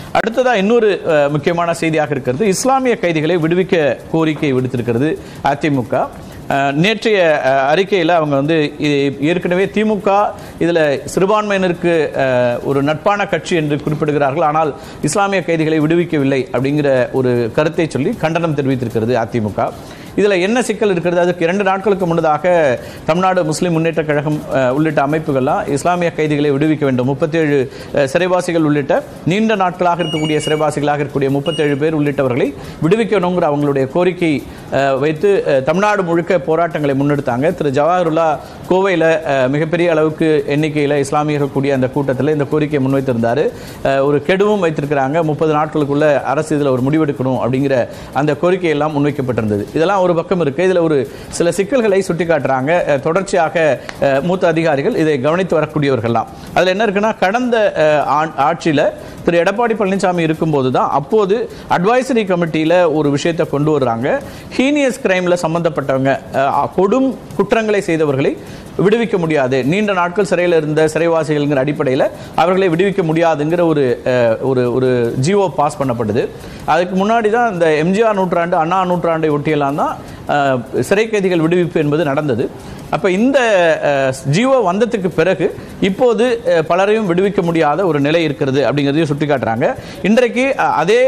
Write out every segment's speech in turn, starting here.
அடுத்ததா இன்னொரு அஹ், முக்கியமான செய்தியாக இருக்கிறது இஸ்லாமிய கைதிகளை விடுவிக்க கோரிக்கை விடுத்திருக்கிறது அதிமுக அஹ், நேற்றைய அஹ், அறிக்கையில் அவங்க வந்து இது- ஏற்கனவே திமுக இதில் சிறுபான்மையினருக்கு அஹ், ஒரு நட்பான கட்சி என்று குறிப்பிடுகிறார்கள் ஆனால் இஸ்லாமிய கைதிகளை விடுவிக்கவில்லை அப்படிங்கிற ஒரு கருத்தை சொல்லி கண்டனம் தெரிவித்திருக்கிறது அதிமுக இதில் என்ன சிக்கல் இருக்கிறது அதுக்கு இரண்டு நாட்களுக்கு முன்னதாக தமிழ்நாடு முஸ்லிம் முன்னேற்ற கழகம் அஹ், உள்ளிட்ட அமைப்புகள்லாம் இஸ்லாமிய கைதிகளை விடுவிக்க வேண்டும் முப்பத்தேழு சிறைவாசிகள் உள்ளிட்ட நீண்ட நாட்களாக இருக்கக்கூடிய சிறைவாசிகளாக இருக்கக்கூடிய முப்பத்தேழு பேர் உள்ளிட்டவர்களை விடுவிக்கணுங்கிற அவங்களுடைய கோரிக்கை அஹ், வைத்து அஹ், தமிழ்நாடு முழுக்க போராட்டங்களை முன்னெடுத்தாங்க திரு ஜவாஹருல்லா கோவையில் மிகப்பெரிய அளவுக்கு எண்ணிக்கையில் இஸ்லாமியர்கள் கூடிய அந்த கூட்டத்தில் இந்த கோரிக்கையை முன்வைத்திருந்தார் அஹ், ஒரு கெடுவும் வைத்திருக்கிறாங்க முப்பது நாட்களுக்குள்ள அரசு இதில் ஒரு முடிவெடுக்கணும் அப்படிங்கிற அந்த கோரிக்கை எல்லாம் முன்வைக்கப்பட்டிருந்தது இதெல்லாம் ஒரு பக்கம் இருக்கு இதில் ஒரு சில சிக்கல்களை சுட்டிக்காட்டுறாங்க அஹ், தொடர்ச்சியாக அஹ், மூத்த அதிகாரிகள் இதை கவனித்து வரக்கூடியவர்கள்லாம் அதில் என்ன இருக்குன்னா கடந்த அஹ், ஆண்- ஆட்சியில திரு எடப்பாடி பழனிசாமி இருக்கும்போது தான் அப்போது அட்வைசரி கமிட்டியில் ஒரு விஷயத்தை கொண்டு வர்றாங்க ஹீனியஸ் கிரைம்ல சம்பந்தப்பட்டவங்க அஹ், கொடும் குற்றங்களை செய்தவர்களை விடுவிக்க முடியாது நீண்ட நாட்கள் சிறையில் இருந்த சிறைவாசிகள்ங்கிற அடிப்படையில் அவர்களை விடுவிக்க முடியாதுங்கிற ஒரு அஹ், ஒரு ஒரு ஜிஓ பாஸ் பண்ணப்படுது அதுக்கு முன்னாடி தான் இந்த எம்ஜிஆர் நூற்றாண்டு அண்ணா நூற்றாண்டை ஒட்டியெல்லாம் தான் அஹ், சிறை கைதிகள் விடுவிப்பு என்பது நடந்தது அப்ப இந்த ஜியோ வந்ததுக்கு பிறகு இப்போது அஹ், பலரையும் விடுவிக்க முடியாத ஒரு நிலை இருக்கிறது அப்படிங்கிறதையும் சுட்டிக்காட்டுறாங்க இன்றைக்கு அஹ், அதே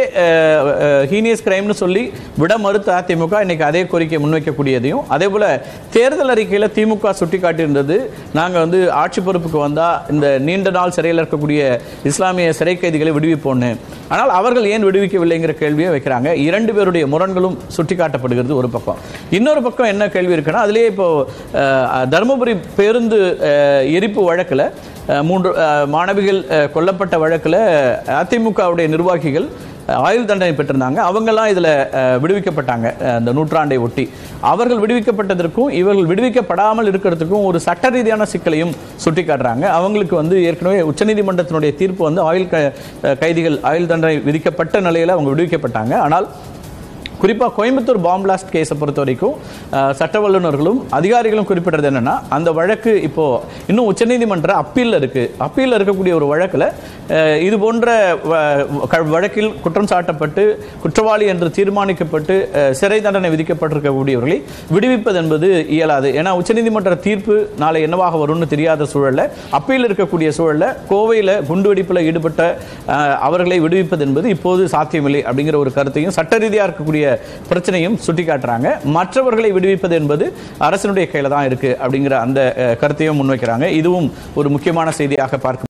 ஹீனியஸ் கிரைம்னு சொல்லி விட மறுத்த அதிமுக இன்னைக்கு அதே கோரிக்கை முன்வைக்கக்கூடியதையும் அதே போல தேர்தல் அறிக்கையில திமுக சுட்டிக்காட்டியிருந்தது நாங்க வந்து ஆட்சி பொறுப்புக்கு வந்தா இந்த நீண்ட நாள் சிறையில் இருக்கக்கூடிய இஸ்லாமிய சிறை கைதிகளை விடுவிப்போன்னு ஆனால் அவர்கள் ஏன் விடுவிக்கவில்லைங்கிற கேள்வியை வைக்கிறாங்க இரண்டு பேருடைய முரண்களும் சுட்டிக்காட்டப்படுகிறது ஒரு பக்கம் இன்னொரு பக்கம் என்ன கேள்வி இருக்குன்னா அதிலேயே இப்போ அஹ், தருமபுரி பேருந்து அஹ், எரிப்பு வழக்கில் அஹ், மூன்று அஹ், மாணவிகள் அஹ், கொல்லப்பட்ட வழக்கில் அதிமுகவுடைய நிர்வாகிகள் அஹ், ஆயுள் தண்டனை பெற்றிருந்தாங்க அவங்கெல்லாம் இதில் விடுவிக்கப்பட்டாங்க அஹ், அந்த நூற்றாண்டை ஒட்டி அவர்கள் விடுவிக்கப்பட்டதற்கும் இவர்கள் விடுவிக்கப்படாமல் இருக்கிறதுக்கும் ஒரு சட்ட ரீதியான சிக்கலையும் சுட்டிக்காட்டுறாங்க அவங்களுக்கு வந்து ஏற்கனவே உச்சநீதிமன்றத்தினுடைய தீர்ப்பு வந்து ஆயுள் க- அஹ், கைதிகள் ஆயுள் தண்டனை விதிக்கப்பட்ட நிலையில் அவங்க விடுவிக்கப்பட்டாங்க ஆனால் குறிப்பாக கோயம்புத்தூர் பாம் பிளாஸ்ட் கேஸை பொறுத்த வரைக்கும் அஹ், சட்ட வல்லுநர்களும் அதிகாரிகளும் குறிப்பிட்டது என்னன்னா அந்த வழக்கு இப்போ இன்னும் உச்சநீதிமன்ற அப்பீல்ல இருக்கு அப்பீல்ல இருக்கக்கூடிய ஒரு வழக்கில் அஹ், இது போன்ற வ- க- வழக்கில் குற்றம் சாட்டப்பட்டு குற்றவாளி என்று தீர்மானிக்கப்பட்டு அஹ், சிறை தண்டனை விதிக்கப்பட்டிருக்கக்கூடியவர்களை விடுவிப்பது என்பது இயலாது ஏன்னா உச்சநீதிமன்ற தீர்ப்பு நாளை என்னவாக வரும்னு தெரியாத சூழல்ல அப்பீல் இருக்கக்கூடிய சூழல்ல கோவையில் குண்டுவெடிப்பில் ஈடுபட்ட அஹ், அவர்களை விடுவிப்பது என்பது இப்போது சாத்தியமில்லை அப்படிங்கிற ஒரு கருத்தையும் சட்ட ரீதியாக இருக்கக்கூடிய பிரச்சனையும் சுட்டிக்காட்டுறாங்க மற்றவர்களை விடுவிப்பது என்பது அரசினுடைய கையில தான் இருக்கு அப்படிங்கிற அந்த அஹ், கருத்தையும் முன்வைக்கிறாங்க இதுவும் ஒரு முக்கியமான செய்தியாக பார்க்க